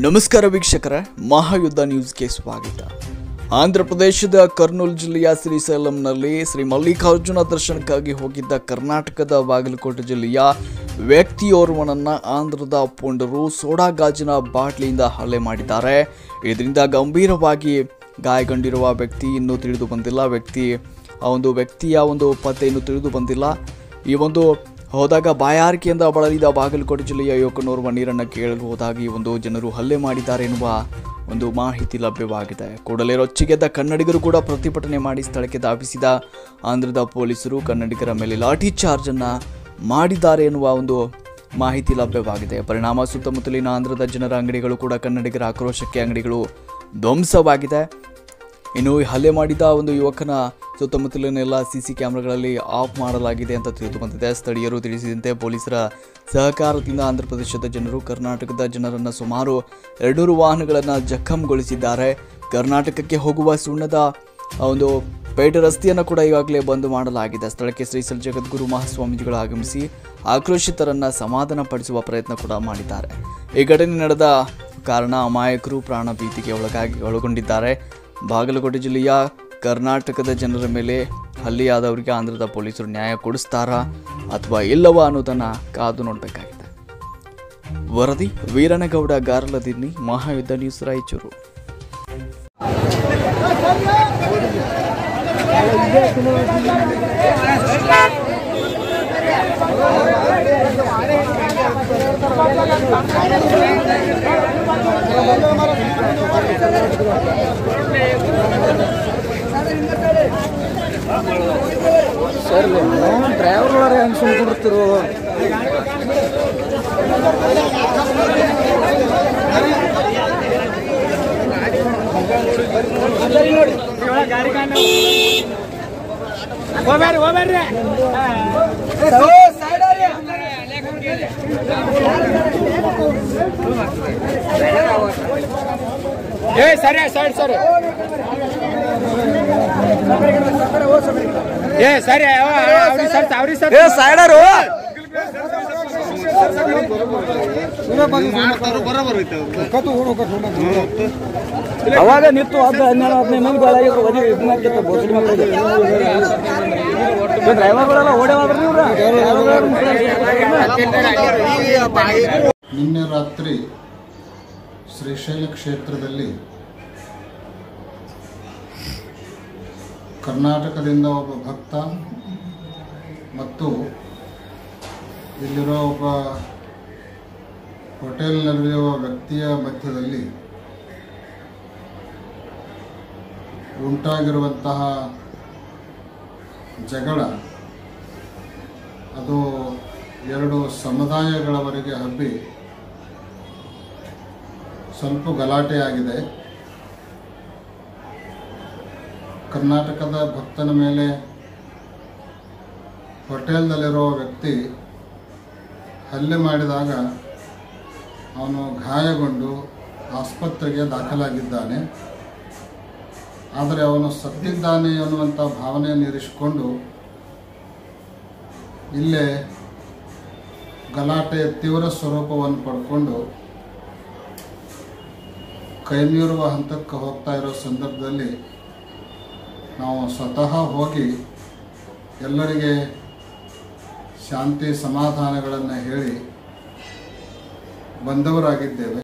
ನಮಸ್ಕಾರ ವೀಕ್ಷಕರೇ ಮಹಾಯುದ್ಧ ನ್ಯೂಸ್ಗೆ ಸ್ವಾಗತ ಆಂಧ್ರ ಪ್ರದೇಶದ ಕರ್ನೂಲ್ ಜಿಲ್ಲೆಯ ಶ್ರೀಸೈಲಂನಲ್ಲಿ ಶ್ರೀ ಮಲ್ಲಿಕಾರ್ಜುನ ದರ್ಶನಕ್ಕಾಗಿ ಹೋಗಿದ್ದ ಕರ್ನಾಟಕದ ಬಾಗಲಕೋಟೆ ಜಿಲ್ಲೆಯ ವ್ಯಕ್ತಿಯೋರ್ವನನ್ನ ಆಂಧ್ರದ ಪುಂಡರು ಸೋಡಾ ಗಾಜಿನ ಬಾಟ್ಲಿಯಿಂದ ಹಲ್ಲೆ ಮಾಡಿದ್ದಾರೆ ಇದರಿಂದ ಗಂಭೀರವಾಗಿ ಗಾಯಗೊಂಡಿರುವ ವ್ಯಕ್ತಿ ಇನ್ನೂ ತಿಳಿದು ಬಂದಿಲ್ಲ ವ್ಯಕ್ತಿ ಆ ಒಂದು ವ್ಯಕ್ತಿಯ ಒಂದು ಪತ್ತೆ ಇನ್ನೂ ತಿಳಿದು ಬಂದಿಲ್ಲ ಈ ಒಂದು ಹೋದಾಗ ಬಾಯಾರಿಕೆಯಿಂದ ಬಳಲಿದ ಬಾಗಲಕೋಟೆ ಜಿಲ್ಲೆಯ ಯುವಕನೋರ್ವ ನೀರನ್ನು ಕೇಳಲು ಹೋದಾಗ ಈ ಒಂದು ಜನರು ಹಲ್ಲೆ ಮಾಡಿದ್ದಾರೆ ಎನ್ನುವ ಒಂದು ಮಾಹಿತಿ ಲಭ್ಯವಾಗಿದೆ ಕೂಡಲೇ ರೊಚ್ಚಿಗೆದ್ದ ಕನ್ನಡಿಗರು ಕೂಡ ಪ್ರತಿಭಟನೆ ಮಾಡಿ ಸ್ಥಳಕ್ಕೆ ಧಾವಿಸಿದ ಆಂಧ್ರದ ಪೊಲೀಸರು ಕನ್ನಡಿಗರ ಮೇಲೆ ಲಾಠಿ ಚಾರ್ಜ್ ಅನ್ನ ಮಾಡಿದ್ದಾರೆ ಎನ್ನುವ ಒಂದು ಮಾಹಿತಿ ಲಭ್ಯವಾಗಿದೆ ಪರಿಣಾಮ ಸುತ್ತಮುತ್ತಲಿನ ಆಂಧ್ರದ ಜನರ ಅಂಗಡಿಗಳು ಕೂಡ ಕನ್ನಡಿಗರ ಆಕ್ರೋಶಕ್ಕೆ ಅಂಗಡಿಗಳು ಧ್ವಂಸವಾಗಿದೆ ಇನ್ನು ಈ ಹಲ್ಲೆ ಮಾಡಿದ ಒಂದು ಯುವಕನ ಸುತ್ತಮುತ್ತಲಿನೆಲ್ಲ ಸಿ ಸಿ ಕ್ಯಾಮ್ರಾಗಳಲ್ಲಿ ಆಫ್ ಮಾಡಲಾಗಿದೆ ಅಂತ ತಿಳಿದು ಬಂದಿದೆ ಸ್ಥಳೀಯರು ತಿಳಿಸಿದಂತೆ ಪೊಲೀಸರ ಸಹಕಾರದಿಂದ ಆಂಧ್ರ ಪ್ರದೇಶದ ಜನರು ಕರ್ನಾಟಕದ ಜನರನ್ನು ಸುಮಾರು ಎರಡುನೂರು ವಾಹನಗಳನ್ನು ಜಖಂಗೊಳಿಸಿದ್ದಾರೆ ಕರ್ನಾಟಕಕ್ಕೆ ಹೋಗುವ ಸುಣ್ಣದ ಆ ಒಂದು ಪೇಟೆ ರಸ್ತೆಯನ್ನು ಕೂಡ ಈಗಾಗಲೇ ಬಂದ್ ಮಾಡಲಾಗಿದೆ ಸ್ಥಳಕ್ಕೆ ಶ್ರೀಸಲ್ ಜಗದ್ಗುರು ಮಹಾಸ್ವಾಮೀಜಿಗಳು ಆಗಮಿಸಿ ಆಕ್ರೋಶಿತರನ್ನ ಸಮಾಧಾನ ಪಡಿಸುವ ಪ್ರಯತ್ನ ಕೂಡ ಮಾಡಿದ್ದಾರೆ ಈ ಘಟನೆ ನಡೆದ ಕಾರಣ ಅಮಾಯಕರು ಪ್ರಾಣ ಭೀತಿಗೆ ಒಳಗಾಗಿ ಒಳಗೊಂಡಿದ್ದಾರೆ ಬಾಗಲಕೋಟೆ ಜಿಲ್ಲೆಯ ಕರ್ನಾಟಕದ ಜನರ ಮೇಲೆ ಹಲ್ಲೆಯಾದವರಿಗೆ ಆಂಧ್ರದ ಪೊಲೀಸರು ನ್ಯಾಯ ಕೊಡಿಸ್ತಾರಾ ಅಥವಾ ಇಲ್ಲವಾ ಅನ್ನೋದನ್ನು ಕಾದು ನೋಡಬೇಕಾಗಿದೆ ವರದಿ ವೀರನಗೌಡ ಗಾರಲದಿನ್ನಿ ಮಹಾಯುದ್ಧ ನ್ಯೂಸ್ ರಾಯಚೂರು ಸರ್ ನಾವು ಡ್ರೈವರ್ಗಳಾರೆ ಹೆಂಗೆ ಸುಮ್ಕೊಂಡಿರ್ತಿರು ಹೋಗ್ಬೇಡ್ರಿ ಹೋಗ್ಬೇಡ್ರಿ ಏ ಸರಿ ಸರಿ ಸರಿ ಏ ಸರಿ ಅವ್ರಿ ಸರ್ ಅವ್ರಿ ಸರ್ ಸೈಡರು ಅವಾಗ ನಿಂತು ಹತ್ತು ಹನ್ನೆರಡು ಹದಿನೈದು ಮಂದಿ ಗಾಳಾಗಿದ್ರು ಒದಿ ಇದು ಮಾಡ್ತಿತ್ತು ಬೋಸಡಿ ಮಕ್ಕಳಿಗೆ ಡ್ರೈವರ್ಗಳೆಲ್ಲ ಓಡೇವಾದ್ರಿ ಇವ್ರು ನಿನ್ನೆ ರಾತ್ರಿ ಶ್ರೀಶೈಲ ಕ್ಷೇತ್ರದಲ್ಲಿ ಕರ್ನಾಟಕದಿಂದ ಒಬ್ಬ ಭಕ್ತ ಮತ್ತು ಇಲ್ಲಿರೋ ಒಬ್ಬ ಹೋಟೆಲ್ನಲ್ಲಿರುವ ವ್ಯಕ್ತಿಯ ಮಧ್ಯದಲ್ಲಿ ಉಂಟಾಗಿರುವಂತಹ ಜಗಳ ಅದು ಎರಡು ಸಮುದಾಯಗಳವರೆಗೆ ಹಬ್ಬಿ ಸ್ವಲ್ಪ ಗಲಾಟೆ ಆಗಿದೆ ಕರ್ನಾಟಕದ ಭಕ್ತನ ಮೇಲೆ ಹೋಟೆಲ್ನಲ್ಲಿರೋ ವ್ಯಕ್ತಿ ಹಲ್ಲೆ ಮಾಡಿದಾಗ ಅವನು ಗಾಯಗೊಂಡು ಆಸ್ಪತ್ರೆಗೆ ದಾಖಲಾಗಿದ್ದಾನೆ ಆದರೆ ಅವನು ಸತ್ತಿದ್ದಾನೆ ಅನ್ನುವಂಥ ಭಾವನೆಯನ್ನು ಇರಿಸಿಕೊಂಡು ಇಲ್ಲೇ ಗಲಾಟೆಯ ತೀವ್ರ ಸ್ವರೂಪವನ್ನು ಪಡ್ಕೊಂಡು ಕೈಮೀರುವ ಹಂತಕ್ಕೆ ಹೋಗ್ತಾ ಇರೋ ಸಂದರ್ಭದಲ್ಲಿ ನಾವು ಸ್ವತಃ ಹೋಗಿ ಎಲ್ಲರಿಗೆ ಶಾಂತಿ ಸಮಾಧಾನಗಳನ್ನು ಹೇಳಿ ಬಂದವರಾಗಿದ್ದೇವೆ